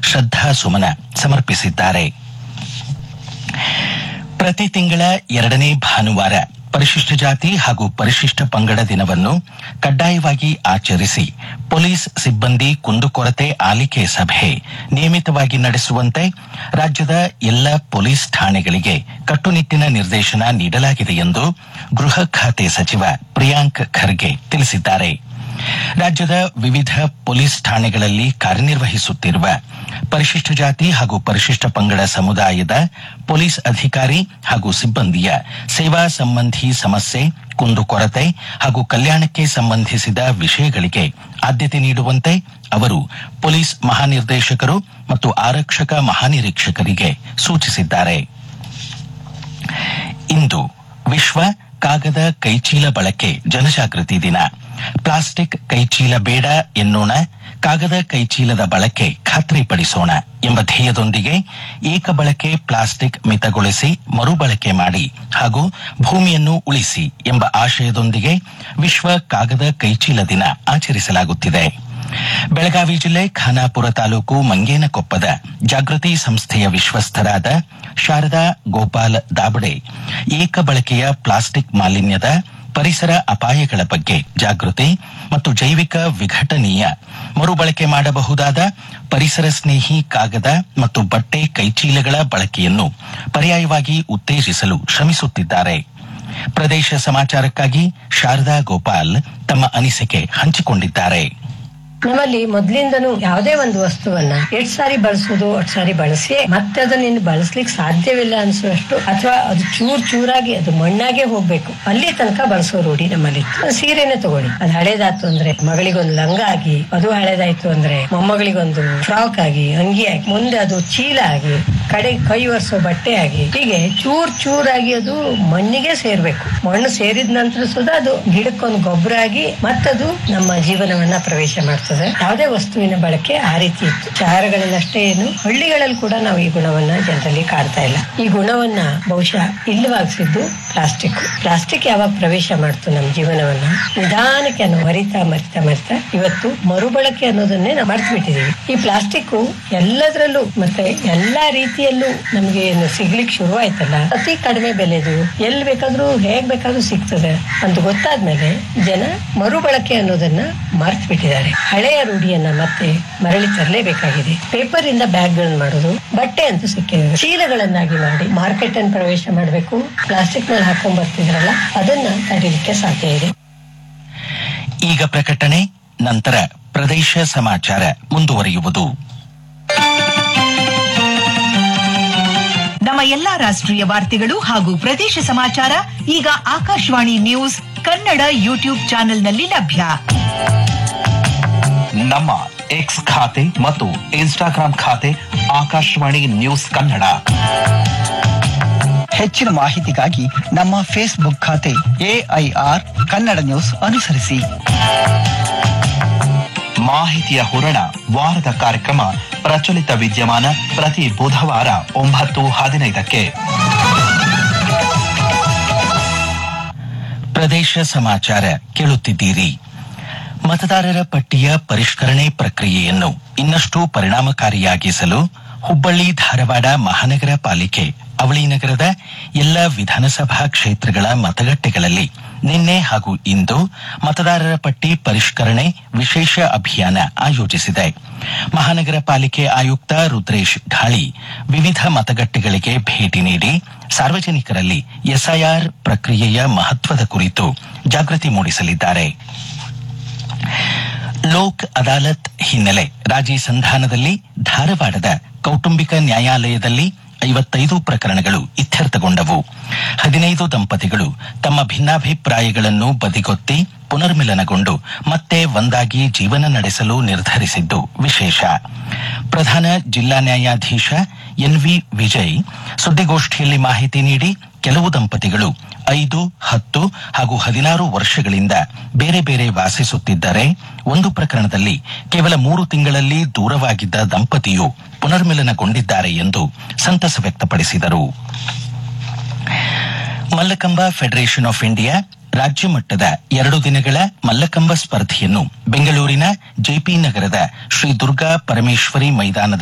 ಶ್ರದ್ಧಾ ಸುಮನ ಸಮರ್ಪಿಸಿದ್ದಾರೆ ಪ್ರತಿ ತಿಂಗಳ ಎರಡನೇ ಭಾನುವಾರ ಪರಿಶಿಷ್ಟ ಜಾತಿ ಹಾಗೂ ಪರಿಶಿಷ್ಟ ಪಂಗಡ ದಿನವನ್ನು ಕಡ್ಡಾಯವಾಗಿ ಆಚರಿಸಿ ಪೊಲೀಸ್ ಸಿಬ್ಬಂದಿ ಕುಂದುಕೊರತೆ ಆಲಿಕೆ ಸಭೆ ನಿಯಮಿತವಾಗಿ ನಡೆಸುವಂತೆ ರಾಜ್ಯದ ಎಲ್ಲ ಪೊಲೀಸ್ ಠಾಣೆಗಳಿಗೆ ಕಟ್ಟುನಿಟ್ಟಿನ ನಿರ್ದೇಶನ ನೀಡಲಾಗಿದೆ ಎಂದು ಗೃಹ ಖಾತೆ ಸಚಿವ ಪ್ರಿಯಾಂಕ್ ಖರ್ಗೆ ತಿಳಿಸಿದ್ದಾರೆ ರಾಜ್ಯದ ವಿವಿಧ ಪೊಲೀಸ್ ಠಾಣೆಗಳಲ್ಲಿ ಕಾರ್ಯನಿರ್ವಹಿಸುತ್ತಿರುವ ಪರಿಶಿಷ್ಟ ಜಾತಿ ಹಾಗೂ ಪರಿಶಿಷ್ಟ ಪಂಗಡ ಸಮುದಾಯದ ಪೊಲೀಸ್ ಅಧಿಕಾರಿ ಹಾಗೂ ಸಿಬ್ಬಂದಿಯ ಸೇವಾ ಸಂಬಂಧಿ ಸಮಸ್ಯೆ ಕುಂದುಕೊರತೆ ಹಾಗೂ ಕಲ್ಯಾಣಕ್ಕೆ ಸಂಬಂಧಿಸಿದ ವಿಷಯಗಳಿಗೆ ಆದ್ಯತೆ ನೀಡುವಂತೆ ಅವರು ಪೊಲೀಸ್ ಮಹಾನಿರ್ದೇಶಕರು ಮತ್ತು ಆರಕ್ಷಕ ಮಹಾನಿರೀಕ್ಷಕರಿಗೆ ಸೂಚಿಸಿದ್ದಾರೆ ಇಂದು ವಿಶ್ವ ಕಾಗದ ಕೈಚೀಲ ಬಳಕೆ ಜನಜಾಗೃತಿ ದಿನ ಪ್ಲಾಸ್ಟಿಕ್ ಕೈಚೀಲ ಬೇಡ ಎನ್ನೋಣ ಕಾಗದ ಕೈಚೀಲದ ಬಳಕೆ ಖಾತ್ರಿಪಡಿಸೋಣ ಎಂಬ ಧ್ಯೇಯದೊಂದಿಗೆ ಏಕ ಬಳಕೆ ಪ್ಲಾಸ್ಟಿಕ್ ಮಿತಗೊಳಿಸಿ ಮರುಬಳಕೆ ಮಾಡಿ ಹಾಗೂ ಭೂಮಿಯನ್ನು ಉಳಿಸಿ ಎಂಬ ಆಶಯದೊಂದಿಗೆ ವಿಶ್ವ ಕಾಗದ ಕೈಚೀಲ ದಿನ ಆಚರಿಸಲಾಗುತ್ತಿದೆ ಬೆಳಗಾವಿ ಜಿಲ್ಲೆ ಖಾನಾಪುರ ತಾಲೂಕು ಮಂಗೇನಕೊಪ್ಪದ ಜಾಗೃತಿ ಸಂಸ್ಥೆಯ ವಿಶ್ವಸ್ಥರಾದ ಶಾರದಾ ಗೋಪಾಲ್ ದಾಬಡೆ ಏಕ ಬಳಕೆಯ ಪ್ಲಾಸ್ಟಿಕ್ ಮಾಲಿನ್ಯದ ಪರಿಸರ ಅಪಾಯಗಳ ಬಗ್ಗೆ ಜಾಗೃತಿ ಮತ್ತು ಜೈವಿಕ ವಿಘಟನೀಯ ಮರುಬಳಕೆ ಮಾಡಬಹುದಾದ ಪರಿಸರ ಸ್ನೇಹಿ ಕಾಗದ ಮತ್ತು ಬಟ್ಟೆ ಕೈಚೀಲಗಳ ಬಳಕೆಯನ್ನು ಪರ್ಯಾಯವಾಗಿ ಉತ್ತೇಜಿಸಲು ಶ್ರಮಿಸುತ್ತಿದ್ದಾರೆ ಪ್ರದೇಶ ಸಮಾಚಾರಕ್ಕಾಗಿ ಶಾರದಾ ಗೋಪಾಲ್ ತಮ್ಮ ಅನಿಸಿಕೆ ಹಂಚಿಕೊಂಡಿದ್ದಾರೆ ನಮ್ಮಲ್ಲಿ ಮೊದ್ಲಿಂದನೂ ಯಾವುದೇ ಒಂದು ವಸ್ತುವನ್ನ ಎಷ್ಟ್ ಸಾರಿ ಬಳಸೋದು ಅಷ್ಟ್ ಸಾರಿ ಬಳಸಿ ಮತ್ತೆ ಅದನ್ನ ಇನ್ನು ಬಳಸ್ಲಿಕ್ಕೆ ಸಾಧ್ಯವಿಲ್ಲ ಅನ್ಸುವಷ್ಟು ಅಥವಾ ಅದು ಚೂರ್ ಚೂರಾಗಿ ಅದು ಮಣ್ಣಾಗೆ ಹೋಗ್ಬೇಕು ಅಲ್ಲಿ ತನಕ ಬಳಸೋ ರೂಢಿ ನಮ್ಮಲ್ಲಿ ಇತ್ತು. ಸೀರೆನೆ ತಗೊಳ್ಳಿ ಅದು ಹಳೇದಾಯ್ತು ಅಂದ್ರೆ ಮಗಳಿಗೊಂದು ಲಂಗ ಆಗಿ ಅದು ಹಳೇದಾಯ್ತು ಅಂದ್ರೆ ಮೊಮ್ಮಗಳಿಗೊಂದು ಫ್ರಾಕ್ ಆಗಿ ಅಂಗಿ ಆಗಿ ಮುಂದೆ ಅದು ಚೀಲ ಆಗಿ ಕಡೆ ಕೈ ಒರೆಸೋ ಬಟ್ಟೆ ಆಗಿ ಹೀಗೆ ಚೂರ್ ಚೂರಾಗಿ ಅದು ಮಣ್ಣಿಗೆ ಸೇರ್ಬೇಕು ಮಣ್ಣು ಸೇರಿದ ನಂತರ ಸುಧಾ ಅದು ಗಿಡಕ್ಕೊಂದು ಗೊಬ್ಬರ ಆಗಿ ಮತ್ತದು ನಮ್ಮ ಜೀವನವನ್ನ ಪ್ರವೇಶ ಮಾಡ್ತದೆ ಯಾವುದೇ ವಸ್ತುವಿನ ಬಳಕೆ ಆ ರೀತಿ ಇತ್ತು ಶಹರಗಳಲ್ಲಷ್ಟೇ ಏನು ಹಳ್ಳಿಗಳಲ್ಲಿ ಕೂಡ ನಾವು ಈ ಗುಣವನ್ನ ಜನರಲ್ಲಿ ಕಾಡ್ತಾ ಇಲ್ಲ ಈ ಗುಣವನ್ನ ಬಹುಶಃ ಇಲ್ಲವಾಗಿಸಿದ್ದು ಪ್ಲಾಸ್ಟಿಕ್ ಪ್ಲಾಸ್ಟಿಕ್ ಯಾವಾಗ ಪ್ರವೇಶ ಮಾಡ್ತು ನಮ್ಮ ಜೀವನವನ್ನ ನಿಧಾನಕ್ಕೆ ನಾವು ಮರಿತಾ ಮರಿತಾ ಮರಿತಾ ಇವತ್ತು ಮರುಬಳಕೆ ಅನ್ನೋದನ್ನೇ ನಾವು ಮರ್ತು ಬಿಟ್ಟಿದೀವಿ ಈ ಪ್ಲಾಸ್ಟಿಕ್ ಎಲ್ಲದರಲ್ಲೂ ಮತ್ತೆ ಎಲ್ಲಾ ರೀತಿಯಲ್ಲೂ ನಮ್ಗೆ ಏನು ಸಿಗ್ಲಿಕ್ಕೆ ಶುರು ಆಯ್ತಲ್ಲ ಅತಿ ಕಡಿಮೆ ಬೆಲೆದು ಎಲ್ಲಿ ಬೇಕಾದ್ರೂ ಹೇಗ್ ಬೇಕಾದ್ರೂ ಸಿಗ್ತದೆ ಅಂತ ಗೊತ್ತಾದ್ಮೇಲೆ ಜನ ಮರುಬಳಕೆ ಅನ್ನೋದನ್ನ ಮರ್ತು ಬಿಟ್ಟಿದ್ದಾರೆ ಹಳೆಯ ರೂಢಿಯನ್ನ ಮತ್ತೆ ಮರಳಿ ತರಲೇಬೇಕಾಗಿದೆ ಪೇಪರ್ ಇಂದ ಬ್ಯಾಗ್ ಗಳನ್ನ ಮಾಡೋದು ಬಟ್ಟೆ ಅಂತೂ ಸಿಕ್ಕಿದೆ ಚೀಲಗಳನ್ನಾಗಿ ಮಾಡಿ ಮಾರ್ಕೆಟ್ ಅನ್ನು ಪ್ರವೇಶ ಮಾಡಬೇಕು ಪ್ಲಾಸ್ಟಿಕ್ ನಲ್ಲಿ ಹಾಕೊಂಡ್ ಬರ್ತಿದ್ರಲ್ಲ ಅದನ್ನ ತಡೀಲಿಕ್ಕೆ ಸಾಧ್ಯ ಇದೆ ಈಗ ಪ್ರಕಟಣೆ ನಂತರ ಪ್ರದೇಶ ಸಮಾಚಾರ ಮುಂದುವರಿಯುವುದು ನಮ್ಮ ಎಲ್ಲಾ ರಾಷ್ಟ್ರೀಯ ವಾರ್ತೆಗಳು ಹಾಗೂ ಪ್ರದೇಶ ಸಮಾಚಾರ ಈಗ ಆಕಾಶವಾಣಿ ನ್ಯೂಸ್ ಕನ್ನಡ ಯೂಟ್ಯೂಬ್ ಚಾನೆಲ್ನಲ್ಲಿ ಲಭ್ಯ ನಮ್ಮ ಎಕ್ಸ್ ಖಾತೆ ಮತ್ತು ಇನ್ಸ್ಟಾಗ್ರಾಂ ಖಾತೆ ಆಕಾಶವಾಣಿ ನ್ಯೂಸ್ ಕನ್ನಡ ಹೆಚ್ಚಿನ ಮಾಹಿತಿಗಾಗಿ ನಮ್ಮ ಫೇಸ್ಬುಕ್ ಖಾತೆ ಎಐಆರ್ ಕನ್ನಡ ನ್ಯೂಸ್ ಅನುಸರಿಸಿ ಮಾಹಿತಿಯ ಹೂರಣ ವಾರದ ಕಾರ್ಯಕ್ರಮ ಪ್ರಚಲಿತ ವಿದ್ಯಮಾನ ಪ್ರತಿ ಬುಧವಾರ ಒಂಬತ್ತು ಹದಿನೈದಕ್ಕೆ ಪ್ರದೇಶ ಸಮಾಚಾರ ಕೇಳುತ್ತಿದ್ದೀರಿ ಮತದಾರರ ಪಟ್ಟಿಯ ಪರಿಷ್ಕರಣೆ ಪ್ರಕ್ರಿಯೆಯನ್ನು ಇನ್ನಷ್ಟು ಪರಿಣಾಮಕಾರಿಯಾಗಿಸಲು ಹುಬ್ಬಳ್ಳಿ ಧಾರವಾಡ ಮಹಾನಗರ ಪಾಲಿಕೆ ಅವಳಿ ನಗರದ ಎಲ್ಲ ವಿಧಾನಸಭಾ ಕ್ಷೇತ್ರಗಳ ಮತಗಟ್ಟೆಗಳಲ್ಲಿ ನಿನ್ನೆ ಹಾಗೂ ಇಂದು ಮತದಾರರ ಪಟ್ಟಿ ಪರಿಷ್ಕರಣೆ ವಿಶೇಷ ಅಭಿಯಾನ ಆಯೋಜಿಸಿದೆ ಮಹಾನಗರ ಪಾಲಿಕೆ ಆಯುಕ್ತ ರುದ್ರೇಶ್ ಘಾಳಿ ವಿವಿಧ ಮತಗಟ್ಟೆಗಳಿಗೆ ಭೇಟಿ ನೀಡಿ ಸಾರ್ವಜನಿಕರಲ್ಲಿ ಎಸ್ಐಆರ್ ಪ್ರಕ್ರಿಯೆಯ ಮಹತ್ವದ ಕುರಿತು ಜಾಗೃತಿ ಮೂಡಿಸಲಿದ್ದಾರೆ ಲೋಕ್ ಅದಾಲತ್ ಹಿನ್ನೆಲೆ ರಾಜಿ ಸಂಧಾನದಲ್ಲಿ ಧಾರವಾಡದ ಕೌಟುಂಬಿಕ ನ್ಯಾಯಾಲಯದಲ್ಲಿ ಐವತ್ತೈದು ಪ್ರಕರಣಗಳು ಇತ್ಯರ್ಥಗೊಂಡವು ಹದಿನೈದು ದಂಪತಿಗಳು ತಮ್ಮ ಭಿನ್ನಾಭಿಪ್ರಾಯಗಳನ್ನು ಬದಿಗೊತ್ತಿ ಪುನರ್ಮಿಲನಗೊಂಡು ಮತ್ತೆ ಒಂದಾಗಿ ಜೀವನ ನಡೆಸಲು ನಿರ್ಧರಿಸಿದ್ದು ವಿಶೇಷ ಪ್ರಧಾನ ಜಿಲ್ಲಾ ನ್ಯಾಯಾಧೀಶ ಎನ್ವಿ ವಿಜಯ್ ಸುದ್ದಿಗೋಷ್ಠಿಯಲ್ಲಿ ಮಾಹಿತಿ ನೀಡಿ ಕೆಲವು ದಂಪತಿಗಳು ಐದು ಹತ್ತು ಹಾಗೂ ಹದಿನಾರು ವರ್ಷಗಳಿಂದ ಬೇರೆ ಬೇರೆ ವಾಸಿಸುತ್ತಿದ್ದರೆ ಒಂದು ಪ್ರಕರಣದಲ್ಲಿ ಕೇವಲ ಮೂರು ತಿಂಗಳಲ್ಲಿ ದೂರವಾಗಿದ್ದ ದಂಪತಿಯು ಪುನರ್ಮಿಲನಗೊಂಡಿದ್ದಾರೆ ಎಂದು ಸಂತಸ ವ್ಯಕ್ತಪಡಿಸಿದರು ಮಲ್ಲಕಂಬ ಫೆಡರೇಷನ್ ಆಫ್ ಇಂಡಿಯಾ ರಾಜ್ಯ ಮಟ್ಟದ ಎರಡು ದಿನಗಳ ಮಲ್ಲಕಂಬ ಸ್ಪರ್ಧೆಯನ್ನು ಬೆಂಗಳೂರಿನ ಜೆಪಿ ನಗರದ ಶ್ರೀ ದುರ್ಗಾ ಪರಮೇಶ್ವರಿ ಮೈದಾನದ